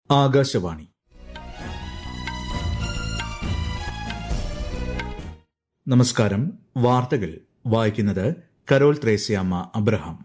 ആകാശവാണി നമസ്കാരം വാർത്തകൾ വായിക്കുന്നത് കരോൾ ത്രേസ്യാമ്മ അബ്രഹാം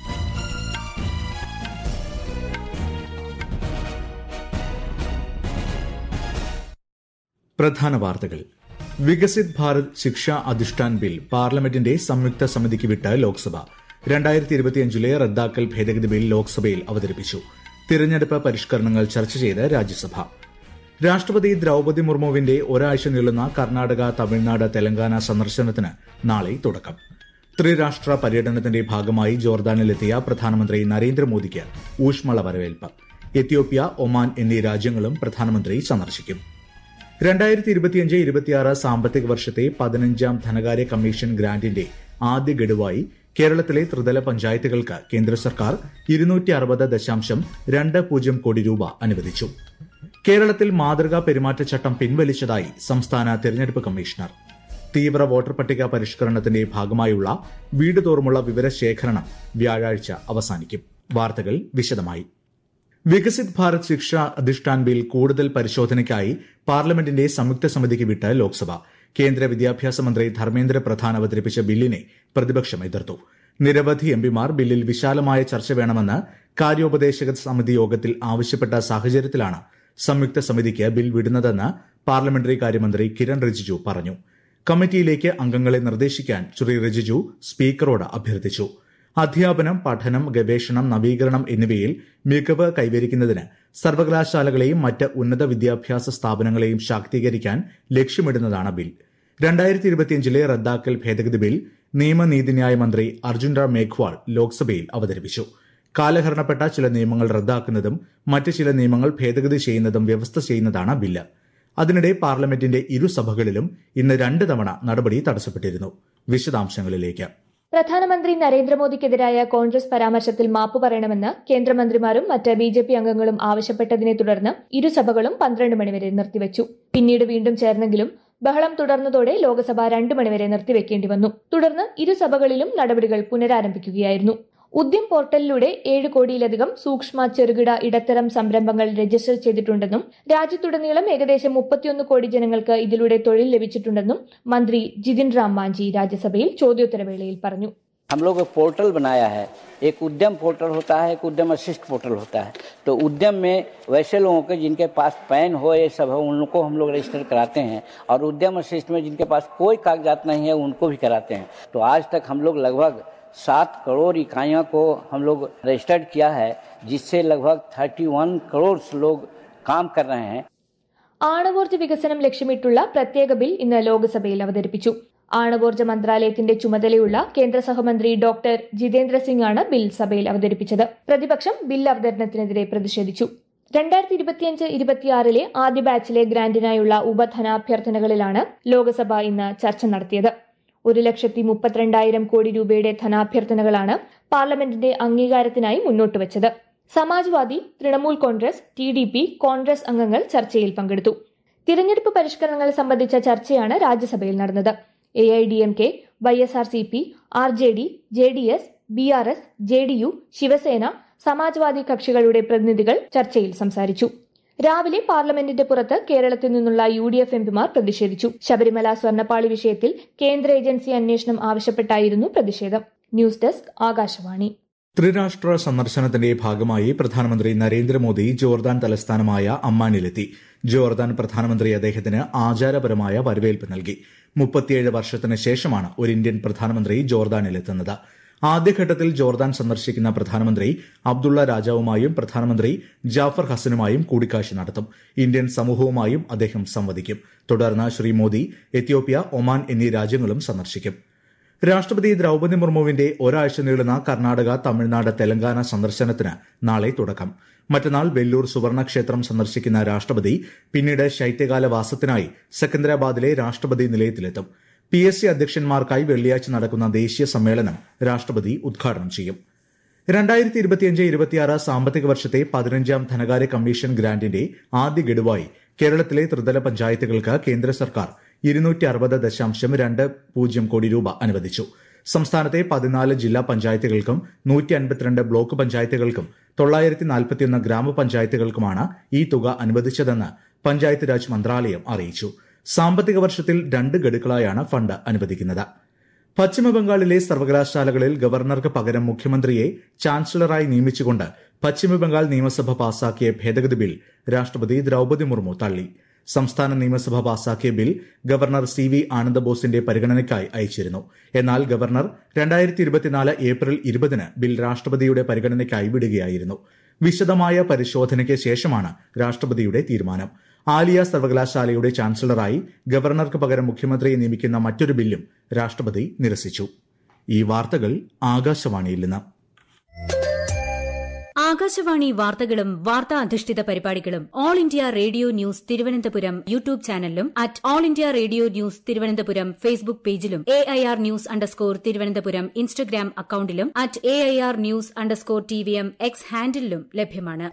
പ്രധാന വാർത്തകൾ വികസിത് ഭാരത് ശിക്ഷാ അധിഷ്ഠാൻ ബിൽ പാർലമെന്റിന്റെ സംയുക്ത സമിതിക്ക് വിട്ട് ലോക്സഭ രണ്ടായിരത്തി ഇരുപത്തിയഞ്ചിലെ റദ്ദാക്കൽ ഭേദഗതി ബിൽ ലോക്സഭയിൽ അവതരിപ്പിച്ചു തിരഞ്ഞെടുപ്പ് പരിഷ്കരണങ്ങൾ ചർച്ച ചെയ്ത് രാജ്യസഭ രാഷ്ട്രപതി ദ്രൌപതി മുർമുവിന്റെ ഒരാഴ്ച നീളുന്ന കർണാടക തമിഴ്നാട് തെലങ്കാന സന്ദർശനത്തിന് നാളെ തുടക്കം ത്രിരാഷ്ട്ര പര്യടനത്തിന്റെ ഭാഗമായി ജോർദാനിലെത്തിയ പ്രധാനമന്ത്രി നരേന്ദ്രമോദിക്ക് ഊഷ്മള വരവേൽപ്പ് എത്യോപ്യ ഒമാൻ എന്നീ രാജ്യങ്ങളും പ്രധാനമന്ത്രി സന്ദർശിക്കും രണ്ടായിരത്തി ഇരുപത്തിയഞ്ച് ഇരുപത്തിയാറ് സാമ്പത്തിക വർഷത്തെ പതിനഞ്ചാം ധനകാര്യ കമ്മീഷൻ ഗ്രാന്റിന്റെ ആദ്യ ഗഡുവായി കേരളത്തിലെ ത്രിതല പഞ്ചായത്തുകൾക്ക് കേന്ദ്ര സർക്കാർ ഇരുന്നൂറ്റി അറുപത് ദശാംശം രണ്ട് പൂജ്യം കോടി രൂപ അനുവദിച്ചു കേരളത്തിൽ മാതൃകാ പെരുമാറ്റച്ചട്ടം പിൻവലിച്ചതായി സംസ്ഥാന തെരഞ്ഞെടുപ്പ് കമ്മീഷണർ തീവ്ര വോട്ടർ പട്ടിക പരിഷ്കരണത്തിന്റെ ഭാഗമായുള്ള വീട് തോറുമുള്ള വിവരശേഖരണം വ്യാഴാഴ്ച അവസാനിക്കും വാർത്തകൾ വിശദമായി വികസിത് ഭാരത് ശിക്ഷ അധിഷ്ഠാൻ ബിൽ കൂടുതൽ പരിശോധനയ്ക്കായി പാർലമെന്റിന്റെ സംയുക്ത സമിതിക്ക് വിട്ട് ലോക്സഭ കേന്ദ്ര വിദ്യാഭ്യാസ മന്ത്രി ധർമ്മേന്ദ്ര പ്രധാൻ അവതരിപ്പിച്ച ബില്ലിനെ പ്രതിപക്ഷം എതിർത്തു നിരവധി എംപിമാർ ബില്ലിൽ വിശാലമായ ചർച്ച വേണമെന്ന് കാര്യോപദേശക സമിതി യോഗത്തിൽ ആവശ്യപ്പെട്ട സാഹചര്യത്തിലാണ് സംയുക്ത സമിതിക്ക് ബിൽ വിടുന്നതെന്ന് പാർലമെന്ററി കാര്യമന്ത്രി കിരൺ റിജിജു പറഞ്ഞു കമ്മിറ്റിയിലേക്ക് അംഗങ്ങളെ നിർദ്ദേശിക്കാൻ ശ്രീ റിജിജു സ്പീക്കറോട് അഭ്യർത്ഥിച്ചു അധ്യാപനം പഠനം ഗവേഷണം നവീകരണം എന്നിവയിൽ മികവ് കൈവരിക്കുന്നതിന് സർവകലാശാലകളെയും മറ്റ് ഉന്നത വിദ്യാഭ്യാസ സ്ഥാപനങ്ങളെയും ശാക്തീകരിക്കാൻ ലക്ഷ്യമിടുന്നതാണ് ബിൽ രണ്ടായിരത്തി ഇരുപത്തിയഞ്ചിലെ റദ്ദാക്കൽ ഭേദഗതി ബിൽ നിയമനീതിന്യായ മന്ത്രി അർജുൻ റാം മേഘ്വാൾ ലോക്സഭയിൽ അവതരിപ്പിച്ചു കാലഹരണപ്പെട്ട ചില നിയമങ്ങൾ റദ്ദാക്കുന്നതും മറ്റ് ചില നിയമങ്ങൾ ഭേദഗതി ചെയ്യുന്നതും വ്യവസ്ഥ ചെയ്യുന്നതാണ് ബില്ല് അതിനിടെ പാർലമെന്റിന്റെ ഇരുസഭകളിലും ഇന്ന് രണ്ട് തവണ നടപടി തടസ്സപ്പെട്ടിരുന്നു വിശദാംശങ്ങളിലേക്ക് പ്രധാനമന്ത്രി നരേന്ദ്രമോദിക്കെതിരായ കോൺഗ്രസ് പരാമർശത്തിൽ മാപ്പ് പറയണമെന്ന് കേന്ദ്രമന്ത്രിമാരും മറ്റ് ബി ജെ പി അംഗങ്ങളും ആവശ്യപ്പെട്ടതിനെ തുടർന്ന് ഇരുസഭകളും പന്ത്രണ്ട് മണിവരെ നിർത്തിവച്ചു പിന്നീട് വീണ്ടും ചേർന്നെങ്കിലും ബഹളം തുടർന്നതോടെ ലോക്സഭ രണ്ടു മണിവരെ നിർത്തിവെക്കേണ്ടി വന്നു തുടർന്ന് ഇരുസഭകളിലും നടപടികൾ പുനരാരംഭിക്കുകയായിരുന്നു ഉദ്യം പോർട്ടലിലൂടെ ഏഴ് കോടിയിലധികം സൂക്ഷ്മ ചെറുകിട ഇടത്തരം സംരംഭങ്ങൾ രജിസ്റ്റർ ചെയ്തിട്ടുണ്ടെന്നും രാജ്യത്തുടനീളം ഏകദേശം മുപ്പത്തിയൊന്ന് കോടി ജനങ്ങൾക്ക് ഇതിലൂടെ തൊഴിൽ ലഭിച്ചിട്ടുണ്ടെന്നും മന്ത്രി ജിതിൻ റാം മാഞ്ചി രാജ്യസഭയിൽ ചോദ്യോത്തരവേളയിൽ പറഞ്ഞു हम लोग एक पोर्टल बनाया है एक उद्यम पोर्टल होता है एक उद्यम असिस्ट पोर्टल होता है तो उद्यम में वैसे लोगों के जिनके पास पैन हो ये सब हो उन लोग को हम लोग रजिस्टर कराते हैं और उद्यम असिस्ट में जिनके पास कोई कागजात नहीं है उनको भी कराते हैं तो आज तक हम लोग लगभग सात करोड़ इकाइयों को हम लोग रजिस्टर्ड किया है जिससे लगभग 31 करोड़ लोग काम कर रहे हैं ആണവോർജ്ജ വികസനം ലക്ഷ്യമിട്ടുള്ള പ്രത്യേക ബിൽ ഇന്ന് ലോക്സഭയിൽ അവതരിപ്പിച്ചു ആണവോർജ്ജ മന്ത്രാലയത്തിന്റെ ചുമതലയുള്ള കേന്ദ്ര സഹമന്ത്രി ഡോക്ടർ ജിതേന്ദ്ര സിംഗ് ആണ് ബിൽ സഭയിൽ അവതരിപ്പിച്ചത് പ്രതിപക്ഷം ബിൽ അവതരണത്തിനെതിരെ പ്രതിഷേധിച്ചു രണ്ടായിരത്തി ഇരുപത്തിയഞ്ച് ഇരുപത്തിയാറിലെ ആദ്യ ബാച്ചിലെ ഗ്രാന്റിനായുള്ള ഉപധനാഭ്യർത്ഥനകളിലാണ് ലോക്സഭ ഇന്ന് ചർച്ച നടത്തിയത് ഒരു ലക്ഷത്തി മുപ്പത്തിരണ്ടായിരം കോടി രൂപയുടെ ധനാഭ്യർത്ഥനകളാണ് പാർലമെന്റിന്റെ അംഗീകാരത്തിനായി മുന്നോട്ട് വച്ചത് Samajwadi Trinamool Congress T D P Congress അംഗങ്ങൾ ചർച്ചയിൽ പങ്കെടുത്തു തിരഞ്ഞെടുപ്പ് പരിഷ്കരണങ്ങൾ സംബന്ധിച്ച ചർച്ചയാണ് രാജ്യസഭയിൽ നടന്നത് A I D M K Y S R C P R J D J D S B R S J D U Shiv Sena Samajwadi കക്ഷികളുടെ പ്രതിനിധികൾ ചർച്ചയിൽ സംസാരിച്ചു രാവിലെ പാർലമെന്റിന്റെ പുറത്ത് കേരളത്തിൽ നിന്നുള്ള യു ഡി എഫ് എംപിമാർ പ്രതിഷേധിച്ചു ശബരിമല സ്വർണ്ണപ്പാളി വിഷയത്തിൽ കേന്ദ്ര ഏജൻസി അന്വേഷണം ആവശ്യപ്പെട്ടായിരുന്നു പ്രതിഷേധം ന്യൂസ് ഡെസ്ക് ആകാശവാണി ത്രിരാഷ്ട്ര സന്ദർശനത്തിന്റെ ഭാഗമായി പ്രധാനമന്ത്രി നരേന്ദ്രമോദി ജോർദാൻ തലസ്ഥാനമായ അമ്മാനിലെത്തി ജോർദാൻ പ്രധാനമന്ത്രി അദ്ദേഹത്തിന് ആചാരപരമായ വരവേൽപ്പ് നൽകി മുപ്പത്തിയേഴ് വർഷത്തിന് ശേഷമാണ് ഒരു ഇന്ത്യൻ പ്രധാനമന്ത്രി ജോർദാനിലെത്തുന്നത് ആദ്യഘട്ടത്തിൽ ജോർദാൻ സന്ദർശിക്കുന്ന പ്രധാനമന്ത്രി അബ്ദുള്ള രാജാവുമായും പ്രധാനമന്ത്രി ജാഫർ ഹസനുമായും കൂടിക്കാഴ്ച നടത്തും ഇന്ത്യൻ സമൂഹവുമായും അദ്ദേഹം സംവദിക്കും തുടർന്ന് ശ്രീ മോദി എത്യോപ്യ ഒമാൻ എന്നീ രാജ്യങ്ങളും സന്ദർശിക്കും രാഷ്ട്രപതി ദ്രൌപതി മുർമുവിന്റെ ഒരാഴ്ച നീളുന്ന കർണാടക തമിഴ്നാട് തെലങ്കാന സന്ദർശനത്തിന് നാളെ തുടക്കം മറ്റന്നാൾ വെല്ലൂർ സുവർണക്ഷേത്രം സന്ദർശിക്കുന്ന രാഷ്ട്രപതി പിന്നീട് ശൈത്യകാല വാസത്തിനായി സെക്കന്ദരാബാദിലെ രാഷ്ട്രപതി നിലയത്തിലെത്തും പി എസ് സി അധ്യക്ഷന്മാർക്കായി വെള്ളിയാഴ്ച നടക്കുന്ന ദേശീയ സമ്മേളനം രാഷ്ട്രപതി ഉദ്ഘാടനം ചെയ്യും രണ്ടായിരത്തി ഇരുപത്തിയഞ്ച് ഇരുപത്തിയാറ് സാമ്പത്തിക വർഷത്തെ പതിനഞ്ചാം ധനകാര്യ കമ്മീഷൻ ഗ്രാന്റിന്റെ ആദ്യ ഗഡുവായി കേരളത്തിലെ ത്രിതല പഞ്ചായത്തുകൾക്ക് കേന്ദ്ര സർക്കാർ ഇരുന്നൂറ്റി അറുപത് ദശാംശം രണ്ട് പൂജ്യം കോടി രൂപ അനുവദിച്ചു സംസ്ഥാനത്തെ പതിനാല് ജില്ലാ പഞ്ചായത്തുകൾക്കും നൂറ്റി അൻപത്തിരണ്ട് ബ്ലോക്ക് പഞ്ചായത്തുകൾക്കും തൊള്ളായിരത്തി നാൽപ്പത്തിയൊന്ന് ഗ്രാമപഞ്ചായത്തുകൾക്കുമാണ് ഈ തുക അനുവദിച്ചതെന്ന് പഞ്ചായത്ത് രാജ് മന്ത്രാലയം അറിയിച്ചു സാമ്പത്തിക വർഷത്തിൽ രണ്ട് ഗഡുക്കളായാണ് ഫണ്ട് അനുവദിക്കുന്നത് പശ്ചിമബംഗാളിലെ സർവകലാശാലകളിൽ ഗവർണർക്ക് പകരം മുഖ്യമന്ത്രിയെ ചാൻസലറായി നിയമിച്ചുകൊണ്ട് പശ്ചിമബംഗാൾ നിയമസഭ പാസാക്കിയ ഭേദഗതി ബിൽ രാഷ്ട്രപതി ദ്രൌപദി മുർമു തള്ളി സംസ്ഥാന നിയമസഭ പാസാക്കിയ ബിൽ ഗവർണർ സി വി ആനന്ദബോസിന്റെ പരിഗണനയ്ക്കായി അയച്ചിരുന്നു എന്നാൽ ഗവർണർ രണ്ടായിരത്തി ഇരുപത്തിനാല് ഏപ്രിൽ ഇരുപതിന് ബിൽ രാഷ്ട്രപതിയുടെ പരിഗണനയ്ക്കായി വിടുകയായിരുന്നു വിശദമായ പരിശോധനയ്ക്ക് ശേഷമാണ് രാഷ്ട്രപതിയുടെ തീരുമാനം ആലിയ സർവകലാശാലയുടെ ചാൻസലറായി ഗവർണർക്ക് പകരം മുഖ്യമന്ത്രിയെ നിയമിക്കുന്ന മറ്റൊരു ബില്ലും രാഷ്ട്രപതി നിരസിച്ചു ഈ വാർത്തകൾ ആകാശവാണിയിൽ നിന്ന് ആകാശവാണി വാർത്തകളും വാർത്താ അധിഷ്ഠിത പരിപാടികളും All India Radio news Thiruvananthapuram YouTube ചാനലിലും at All India Radio news Thiruvananthapuram Facebook പേജിലും A I R news underscore Thiruvananthapuram Instagram അക്കൌണ്ടിലും at A I R news underscore T V M X ഹാൻഡിലും ലഭ്യമാണ്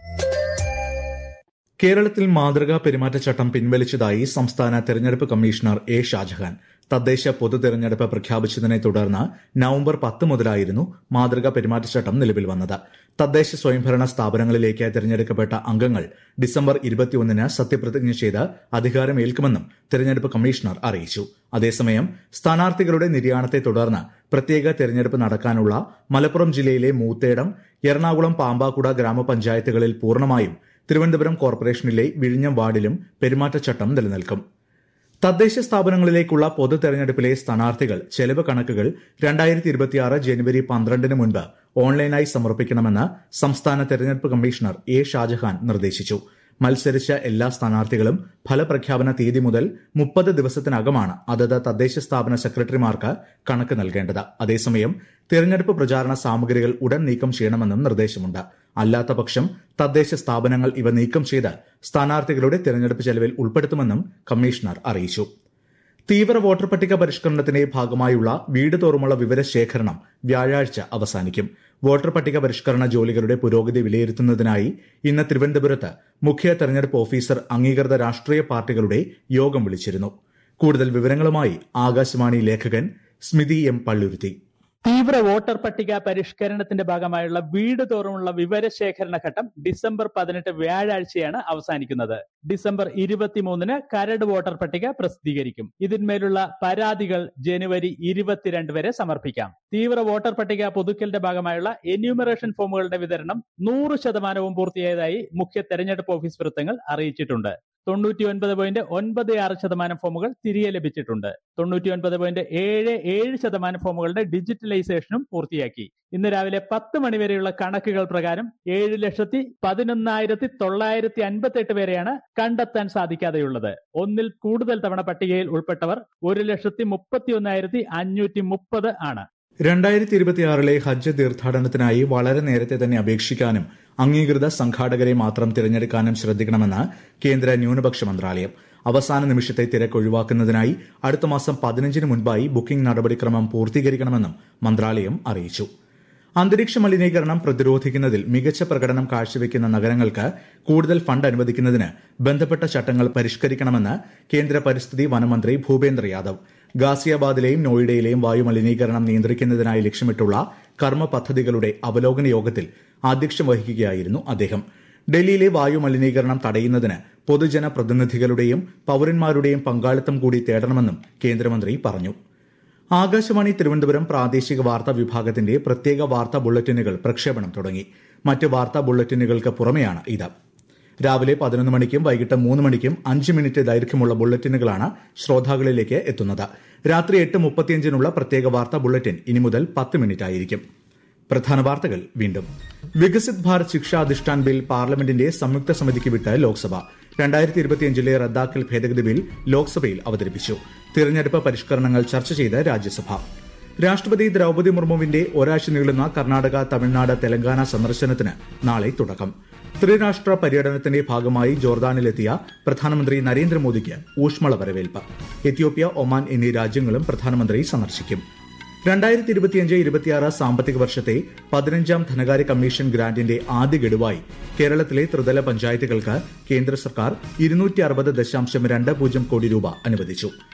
കേരളത്തിൽ മാതൃകാ പെരുമാറ്റച്ചട്ടം പിൻവലിച്ചതായി സംസ്ഥാന തെരഞ്ഞെടുപ്പ് കമ്മീഷണർ എ ഷാജഹാൻ തദ്ദേശ പൊതു തെരഞ്ഞെടുപ്പ് പ്രഖ്യാപിച്ചതിനെ തുടർന്ന് നവംബർ പത്ത് മുതലായിരുന്നു മാതൃകാ പെരുമാറ്റച്ചട്ടം നിലവിൽ വന്നത് തദ്ദേശ സ്വയംഭരണ സ്ഥാപനങ്ങളിലേക്ക് തിരഞ്ഞെടുക്കപ്പെട്ട അംഗങ്ങൾ ഡിസംബർ ഇരുപത്തിയൊന്നിന് സത്യപ്രതിജ്ഞ ചെയ്ത് അധികാരമേൽക്കുമെന്നും തെരഞ്ഞെടുപ്പ് കമ്മീഷണർ അറിയിച്ചു അതേസമയം സ്ഥാനാർത്ഥികളുടെ നിര്യാണത്തെ തുടർന്ന് പ്രത്യേക തെരഞ്ഞെടുപ്പ് നടക്കാനുള്ള മലപ്പുറം ജില്ലയിലെ മൂത്തേടം എറണാകുളം പാമ്പാക്കുട ഗ്രാമപഞ്ചായത്തുകളിൽ പൂർണ്ണമായും തിരുവനന്തപുരം കോർപ്പറേഷനിലെ വിഴിഞ്ഞം വാർഡിലും പെരുമാറ്റച്ചട്ടം നിലനിൽക്കും തദ്ദേശ സ്ഥാപനങ്ങളിലേക്കുള്ള പൊതു തെരഞ്ഞെടുപ്പിലെ സ്ഥാനാർത്ഥികൾ ചെലവ് കണക്കുകൾ രണ്ടായിരത്തി ഇരുപത്തിയാറ് ജനുവരി പന്ത്രണ്ടിന് മുൻപ് ഓൺലൈനായി സമർപ്പിക്കണമെന്ന് സംസ്ഥാന തെരഞ്ഞെടുപ്പ് കമ്മീഷണർ എ ഷാജഹാൻ നിർദ്ദേശിച്ചു മത്സരിച്ച എല്ലാ സ്ഥാനാർത്ഥികളും ഫലപ്രഖ്യാപന തീയതി മുതൽ മുപ്പത് ദിവസത്തിനകമാണ് അതത് തദ്ദേശ സ്ഥാപന സെക്രട്ടറിമാർക്ക് കണക്ക് നൽകേണ്ടത് അതേസമയം തിരഞ്ഞെടുപ്പ് പ്രചാരണ സാമഗ്രികൾ ഉടൻ നീക്കം ചെയ്യണമെന്നും നിർദ്ദേശമുണ്ട് അല്ലാത്ത പക്ഷം തദ്ദേശ സ്ഥാപനങ്ങൾ ഇവ നീക്കം ചെയ്ത് സ്ഥാനാർത്ഥികളുടെ തിരഞ്ഞെടുപ്പ് ചെലവിൽ ഉൾപ്പെടുത്തുമെന്നും കമ്മീഷണർ അറിയിച്ചു തീവ്ര വോട്ടർ പട്ടിക പരിഷ്കരണത്തിന്റെ ഭാഗമായുള്ള വീട് തോറുമുള്ള വിവരശേഖരണം വ്യാഴാഴ്ച അവസാനിക്കും വോട്ടർ പട്ടിക പരിഷ്കരണ ജോലികളുടെ പുരോഗതി വിലയിരുത്തുന്നതിനായി ഇന്ന് തിരുവനന്തപുരത്ത് മുഖ്യ തെരഞ്ഞെടുപ്പ് ഓഫീസർ അംഗീകൃത രാഷ്ട്രീയ പാർട്ടികളുടെ യോഗം വിളിച്ചിരുന്നു കൂടുതൽ വിവരങ്ങളുമായി ആകാശവാണി ലേഖകൻ സ്മിതി എം പള്ളുരുത്തി തീവ്ര വോട്ടർ പട്ടിക പരിഷ്കരണത്തിന്റെ ഭാഗമായുള്ള വീട് തോറുമുള്ള വിവരശേഖരണ ഘട്ടം ഡിസംബർ പതിനെട്ട് വ്യാഴാഴ്ചയാണ് അവസാനിക്കുന്നത് ഡിസംബർ ഇരുപത്തിമൂന്നിന് കരട് വോട്ടർ പട്ടിക പ്രസിദ്ധീകരിക്കും ഇതിന്മേലുള്ള പരാതികൾ ജനുവരി ഇരുപത്തിരണ്ട് വരെ സമർപ്പിക്കാം തീവ്ര വോട്ടർ പട്ടിക പുതുക്കലിന്റെ ഭാഗമായുള്ള എന്യൂമറേഷൻ ഫോമുകളുടെ വിതരണം നൂറ് ശതമാനവും പൂർത്തിയായതായി മുഖ്യ തെരഞ്ഞെടുപ്പ് ഓഫീസ് വൃത്തങ്ങൾ അറിയിച്ചിട്ടുണ്ട് തൊണ്ണൂറ്റി ഒൻപത് പോയിന്റ് ഒൻപത് ആറ് ശതമാനം ഫോമുകൾ തിരികെ ലഭിച്ചിട്ടുണ്ട് തൊണ്ണൂറ്റി ഒൻപത് പോയിന്റ് ഏഴ് ഏഴ് ശതമാനം ഫോമുകളുടെ ഡിജിറ്റലൈസേഷനും പൂർത്തിയാക്കി ഇന്ന് രാവിലെ പത്ത് മണിവരെയുള്ള കണക്കുകൾ പ്രകാരം ഏഴ് ലക്ഷത്തി പതിനൊന്നായിരത്തി തൊള്ളായിരത്തി അൻപത്തി എട്ട് പേരെയാണ് കണ്ടെത്താൻ സാധിക്കാതെയുള്ളത് ഒന്നിൽ കൂടുതൽ തവണ പട്ടികയിൽ ഉൾപ്പെട്ടവർ ഒരു ലക്ഷത്തി മുപ്പത്തി ഒന്നായിരത്തി അഞ്ഞൂറ്റി മുപ്പത് ആണ് രണ്ടായിരത്തി ഇരുപത്തിയാറിലെ ഹജ്ജ് തീർത്ഥാടനത്തിനായി വളരെ നേരത്തെ തന്നെ അപേക്ഷിക്കാനും അംഗീകൃത സംഘാടകരെ മാത്രം തിരഞ്ഞെടുക്കാനും ശ്രദ്ധിക്കണമെന്ന് കേന്ദ്ര ന്യൂനപക്ഷ മന്ത്രാലയം അവസാന നിമിഷത്തെ തിരക്ക് ഒഴിവാക്കുന്നതിനായി അടുത്ത മാസം പതിനഞ്ചിന് മുൻപായി ബുക്കിംഗ് നടപടിക്രമം പൂർത്തീകരിക്കണമെന്നും മന്ത്രാലയം അറിയിച്ചു അന്തരീക്ഷ മലിനീകരണം പ്രതിരോധിക്കുന്നതിൽ മികച്ച പ്രകടനം കാഴ്ചവെക്കുന്ന നഗരങ്ങൾക്ക് കൂടുതൽ ഫണ്ട് അനുവദിക്കുന്നതിന് ബന്ധപ്പെട്ട ചട്ടങ്ങൾ പരിഷ്കരിക്കണമെന്ന് കേന്ദ്ര പരിസ്ഥിതി വനമന്ത്രി ഭൂപേന്ദ്ര യാദവ് ഗാസിയാബാദിലെയും നോയിഡയിലെയും വായു മലിനീകരണം നിയന്ത്രിക്കുന്നതിനായി ലക്ഷ്യമിട്ടുള്ള കർമ്മ പദ്ധതികളുടെ അവലോകന യോഗത്തിൽ അധ്യക്ഷം വഹിക്കുകയായിരുന്നു അദ്ദേഹം ഡൽഹിയിലെ വായു മലിനീകരണം തടയുന്നതിന് പൊതുജന പ്രതിനിധികളുടെയും പൌരന്മാരുടെയും പങ്കാളിത്തം കൂടി തേടണമെന്നും കേന്ദ്രമന്ത്രി പറഞ്ഞു ആകാശവാണി തിരുവനന്തപുരം പ്രാദേശിക വാർത്താ വിഭാഗത്തിന്റെ പ്രത്യേക വാർത്താ ബുള്ളറ്റിനുകൾ പ്രക്ഷേപണം തുടങ്ങി മറ്റ് വാർത്താ ബുള്ളറ്റിനുകൾക്ക് പുറമെയാണ് ഇത് രാവിലെ പതിനൊന്ന് മണിക്കും വൈകിട്ട് മൂന്ന് മണിക്കും അഞ്ച് മിനിറ്റ് ദൈർഘ്യമുള്ള ബുള്ളറ്റിനുകളാണ് ശ്രോതാക്കളിലേക്ക് എത്തുന്നത് രാത്രി എട്ട് മുപ്പത്തിയഞ്ചിനുള്ള പ്രത്യേക വാർത്താ ബുള്ളറ്റിൻ ഇനി മുതൽ പത്ത് മിനിറ്റ് ആയിരിക്കും പ്രധാന വാർത്തകൾ വീണ്ടും വികസിത് ഭാരത് ശിക്ഷ അധിഷ്ഠാൻ ബിൽ പാർലമെന്റിന്റെ സംയുക്ത സമിതിക്ക് വിട്ട് ലോക്സഭ രണ്ടായിരത്തി ഇരുപത്തിയഞ്ചിലെ റദ്ദാക്കൽ ഭേദഗതി ബിൽ ലോക്സഭയിൽ അവതരിപ്പിച്ചു തിരഞ്ഞെടുപ്പ് പരിഷ്കരണങ്ങൾ ചർച്ച ചെയ്ത് രാജ്യസഭ രാഷ്ട്രപതി ദ്രൌപദി മുർമുവിന്റെ ഒരാഴ്ച നീളുന്ന കർണാടക തമിഴ്നാട് തെലങ്കാന സന്ദർശനത്തിന് നാളെ തുടക്കം ത്രിരാഷ്ട്ര പര്യടനത്തിന്റെ ഭാഗമായി ജോർദാനിലെത്തിയ പ്രധാനമന്ത്രി നരേന്ദ്രമോദിക്ക് ഊഷ്മള വരവേൽപ്പ് എത്യോപ്യ ഒമാൻ എന്നീ രാജ്യങ്ങളും പ്രധാനമന്ത്രി സന്ദർശിക്കും രണ്ടായിരത്തി ഇരുപത്തിയഞ്ച് ഇരുപത്തിയാറ് സാമ്പത്തിക വർഷത്തെ പതിനഞ്ചാം ധനകാര്യ കമ്മീഷൻ ഗ്രാന്റിന്റെ ആദ്യ ഗഡുവായി കേരളത്തിലെ ത്രിതല പഞ്ചായത്തുകൾക്ക് കേന്ദ്ര സർക്കാർ ഇരുന്നൂറ്റി അറുപത് ദശാംശം രണ്ട് പൂജ്യം കോടി രൂപ അനുവദിച്ചു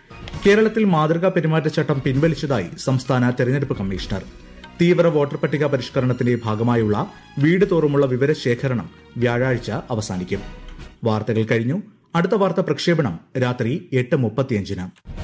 കേരളത്തിൽ മാതൃകാ പെരുമാറ്റച്ചട്ടം പിൻവലിച്ചതായി സംസ്ഥാന തെരഞ്ഞെടുപ്പ് കമ്മീഷണർ തീവ്ര വോട്ടർ പട്ടിക പരിഷ്കരണത്തിന്റെ ഭാഗമായുള്ള വീട് തോറുമുള്ള വിവരശേഖരണം വ്യാഴാഴ്ച അവസാനിക്കും വാർത്തകൾ കഴിഞ്ഞു അടുത്ത വാർത്ത പ്രക്ഷേപണം രാത്രി എട്ട് മുപ്പത്തിയഞ്ചിന്